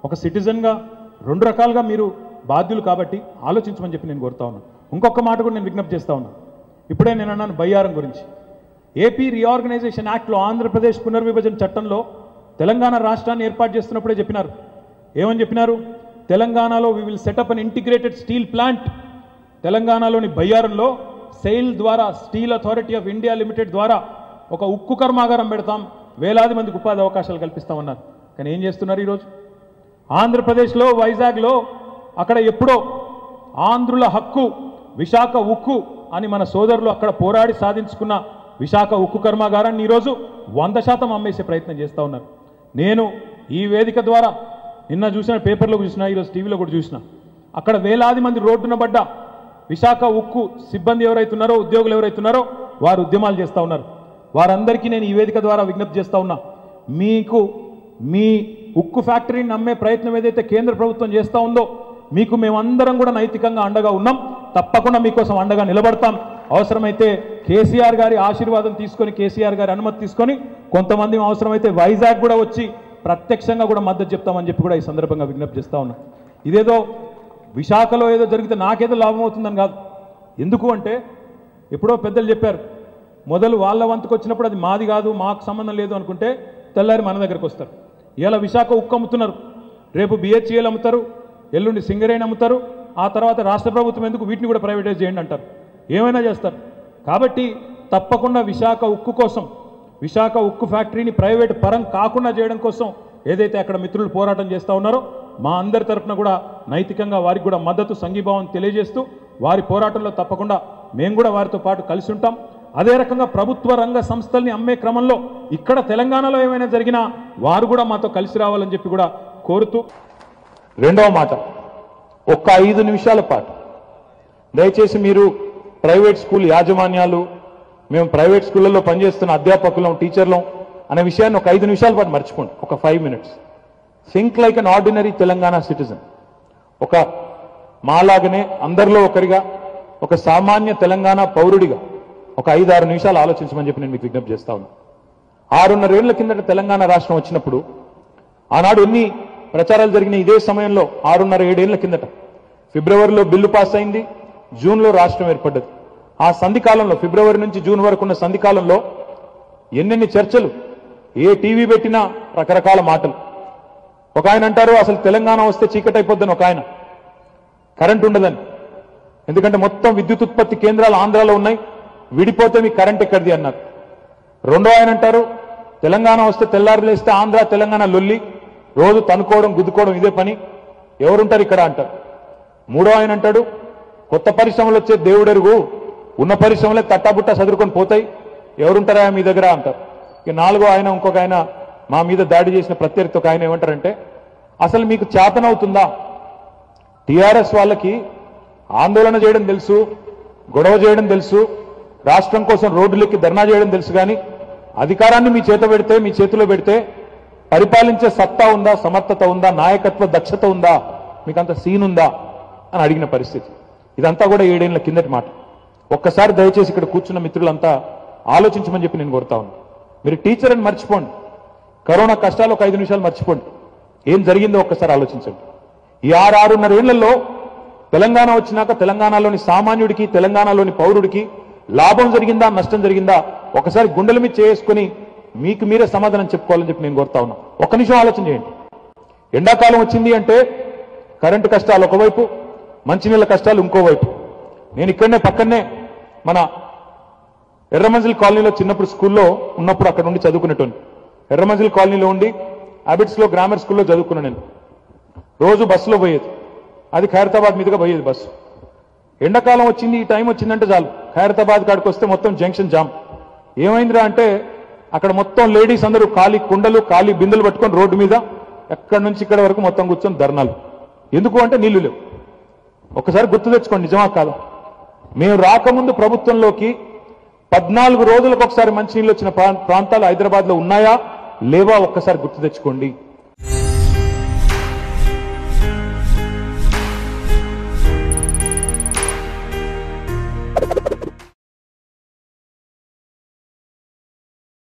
ఒక సిటిజన్గా రెండు రకాలుగా మీరు బాధ్యులు కాబట్టి ఆలోచించమని చెప్పి నేను కోరుతా ఉన్నాను ఇంకొక మాట కూడా నేను విజ్ఞప్తి చేస్తా ఉన్నాను ఇప్పుడే నేను అన్నాను బయ్యారం గురించి ఏపీ రీఆర్గనైజేషన్ యాక్ట్లో ఆంధ్రప్రదేశ్ పునర్విభజన చట్టంలో తెలంగాణ రాష్ట్రాన్ని ఏర్పాటు చేస్తున్నప్పుడే చెప్పినారు ఏమని చెప్పినారు తెలంగాణలో we will set up an integrated steel plant తెలంగాణలోని బయ్యారంలో సెయిల్ ద్వారా steel authority of India limited ద్వారా ఒక ఉక్కు కర్మాగారం పెడతాం వేలాది మందికి ఉపాధి అవకాశాలు కల్పిస్తామన్నారు కానీ ఏం చేస్తున్నారు ఈరోజు ఆంధ్రప్రదేశ్లో వైజాగ్లో అక్కడ ఎప్పుడో ఆంధ్రుల హక్కు విశాఖ ఉక్కు అని మన సోదరులు అక్కడ పోరాడి సాధించుకున్న విశాఖ ఉక్కు కర్మాగారాన్ని ఈరోజు వంద శాతం అమ్మేసే ప్రయత్నం చేస్తూ ఉన్నారు నేను ఈ వేదిక ద్వారా నిన్న చూసిన పేపర్లో చూసిన ఈరోజు టీవీలో కూడా చూసిన అక్కడ వేలాది మంది రోడ్డున పడ్డ విశాఖ ఉక్కు సిబ్బంది ఎవరైతున్నారో ఉద్యోగులు ఎవరైతున్నారో వారు ఉద్యమాలు చేస్తూ ఉన్నారు వారందరికీ నేను ఈ వేదిక ద్వారా విజ్ఞప్తి చేస్తూ ఉన్నా మీకు మీ ఉక్కు ఫ్యాక్టరీని నమ్మే ప్రయత్నం ఏదైతే కేంద్ర ప్రభుత్వం చేస్తూ ఉందో మీకు మేమందరం కూడా నైతికంగా అండగా ఉన్నాం తప్పకుండా మీకోసం అండగా నిలబడతాం అవసరమైతే కేసీఆర్ గారి ఆశీర్వాదం తీసుకొని కేసీఆర్ గారి అనుమతి తీసుకొని కొంతమంది అవసరమైతే వైజాగ్ కూడా వచ్చి ప్రత్యక్షంగా కూడా మద్దతు చెప్తామని చెప్పి కూడా ఈ సందర్భంగా విజ్ఞప్తి చేస్తా ఉన్నా ఇదేదో విశాఖలో ఏదో జరిగితే నాకేదో లాభం అవుతుందని కాదు ఎందుకు అంటే ఎప్పుడో పెద్దలు చెప్పారు మొదలు వాళ్ళ వంతుకు వచ్చినప్పుడు అది మాది కాదు మాకు సంబంధం లేదు అనుకుంటే తెల్లారి మన దగ్గరకు వస్తారు ఇలా విశాఖ ఉక్కు అమ్ముతున్నారు రేపు బిహెచ్ఏలు అమ్ముతారు ఎల్లుండి సింగరేణి అమ్ముతారు ఆ తర్వాత రాష్ట్ర ప్రభుత్వం ఎందుకు వీటిని కూడా ప్రైవేటైజ్ చేయండి అంటారు ఏమైనా చేస్తారు కాబట్టి తప్పకుండా విశాఖ ఉక్కు కోసం విశాఖ ఉక్కు ఫ్యాక్టరీని ప్రైవేట్ పరం కాకుండా చేయడం కోసం ఏదైతే అక్కడ మిత్రులు పోరాటం చేస్తూ ఉన్నారో మా అందరి తరఫున కూడా నైతికంగా వారికి కూడా మద్దతు సంఘీభావం తెలియజేస్తూ వారి పోరాటంలో తప్పకుండా మేము కూడా వారితో పాటు కలిసి ఉంటాం అదే రకంగా ప్రభుత్వ రంగ సంస్థల్ని అమ్మే క్రమంలో ఇక్కడ తెలంగాణలో ఏమైనా జరిగినా వారు కూడా మాతో కలిసి రావాలని చెప్పి కూడా కోరుతూ రెండవ మాట ఒక్క ఐదు నిమిషాల పాటు దయచేసి మీరు ప్రైవేట్ స్కూల్ యాజమాన్యాలు మేము ప్రైవేట్ స్కూళ్ళల్లో పనిచేస్తున్న అధ్యాపకులం టీచర్లం అనే విషయాన్ని ఒక ఐదు నిమిషాల పాటు మర్చిపోండి ఒక five minutes think like an ordinary Telangana citizen ఒక మాలాగనే అందరిలో ఒకరిగా ఒక సామాన్య తెలంగాణ పౌరుడిగా ఒక ఐదు ఆరు నిమిషాలు ఆలోచించమని చెప్పి నేను మీకు విజ్ఞప్తి చేస్తా ఉన్నా ఆరున్నరేళ్ల కిందట తెలంగాణ రాష్ట్రం వచ్చినప్పుడు ఆనాడు ఎన్ని ప్రచారాలు జరిగిన ఇదే సమయంలో ఆరున్నర ఏడేళ్ల కిందట ఫిబ్రవరిలో బిల్లు పాస్ అయింది జూన్లో రాష్ట్రం ఏర్పడ్డది ఆ సంధి కాలంలో ఫిబ్రవరి నుంచి జూన్ వరకు ఉన్న సంధి కాలంలో ఎన్నెన్ని చర్చలు ఏ టీవీ పెట్టినా రకరకాల మాటలు ఒక ఆయన అంటారు అసలు తెలంగాణ వస్తే చీకటి అయిపోద్దని ఒక ఆయన కరెంట్ ఉండదని ఎందుకంటే మొత్తం విద్యుత్ ఉత్పత్తి కేంద్రాలు ఆంధ్రాలో ఉన్నాయి విడిపోతే మీ కరెంట్ ఎక్కడిది అన్నారు రెండో ఆయన అంటారు తెలంగాణ వస్తే తెల్లారు లేస్తే ఆంధ్ర తెలంగాణ లొల్లి రోజు తనుకోవడం గుద్దుకోవడం ఇదే పని ఎవరుంటారు ఇక్కడ అంటారు మూడో ఆయన అంటాడు కొత్త పరిశ్రమలు వచ్చే దేవుడెరుగు ఉన్న పరిశ్రమలే తట్టాబుట్టా చదువుకొని పోతాయి ఎవరుంటారా మీ దగ్గర అంటారు ఇక నాలుగో ఆయన ఇంకొక ఆయన మా మీద దాడి చేసిన ప్రత్యర్థి ఒక ఆయన ఏమంటారంటే అసలు మీకు చేతనవుతుందా టీఆర్ఎస్ వాళ్ళకి ఆందోళన చేయడం తెలుసు గొడవ చేయడం తెలుసు రాష్ట్రం కోసం రోడ్డులెక్కి ధర్నా చేయడం తెలుసు కానీ అధికారాన్ని మీ చేత పెడితే మీ చేతిలో పెడితే పరిపాలించే సత్తా ఉందా సమర్థత ఉందా నాయకత్వ దక్షత ఉందా మీకు అంత సీన్ ఉందా అని అడిగిన పరిస్థితి ఇదంతా కూడా ఏడేళ్ల కిందటి మాట ఒక్కసారి దయచేసి ఇక్కడ కూర్చున్న మిత్రులంతా ఆలోచించమని చెప్పి నేను కోరుతా ఉన్నాను మీరు టీచర్ అని మర్చిపోండి కరోనా కష్టాలు ఒక ఐదు నిమిషాలు మర్చిపోండి ఏం జరిగిందో ఒక్కసారి ఆలోచించండి ఈ ఆరు ఆరున్నర ఏళ్లలో తెలంగాణ వచ్చినాక తెలంగాణలోని సామాన్యుడికి తెలంగాణలోని పౌరుడికి లాభం జరిగిందా నష్టం జరిగిందా ఒకసారి గుండెల మీద చేసుకుని మీకు మీరే సమాధానం చెప్పుకోవాలని చెప్పి నేను కోరుతా ఉన్నా ఒక్క నిమిషం ఆలోచన చేయండి ఎండాకాలం వచ్చింది అంటే కరెంటు కష్టాలు ఒకవైపు మంచినీళ్ళ కష్టాలు ఇంకోవైపు నేను ఇక్కడనే పక్కనే మన ఎర్రమంజిల్ కాలనీలో చిన్నప్పుడు స్కూల్లో ఉన్నప్పుడు అక్కడ ఉండి చదువుకునేటోని ఎర్రమంజిల్ కాలనీలో ఉండి హ్యాబిట్స్ లో గ్రామర్ స్కూల్లో చదువుకున్నా నేను రోజు బస్సులో పోయేది అది ఖైరతాబాద్ మీదుగా పోయేది బస్సు ఎండాకాలం వచ్చింది ఈ టైం వచ్చిందంటే చాలు ఖైరతాబాద్ కాడికి వస్తే మొత్తం జంక్షన్ జామ్ ఏమైందిరా అంటే అక్కడ మొత్తం లేడీస్ అందరూ ఖాళీ కుండలు ఖాళీ బిందెలు పట్టుకొని రోడ్డు మీద ఎక్కడి నుంచి ఇక్కడ వరకు మొత్తం కూర్చొని ధర్నాలు ఎందుకు అంటే నీళ్లు లేవు ఒకసారి గుర్తు తెచ్చుకోండి నిజమా కాదు మేము రాకముందు ప్రభుత్వంలోకి పద్నాలుగు రోజులకు ఒకసారి మంచినీళ్ళు వచ్చిన ప్రా- ప్రాంతాలు హైదరాబాద్ లో ఉన్నాయా లేవా ఒక్కసారి గుర్తు తెచ్చుకోండి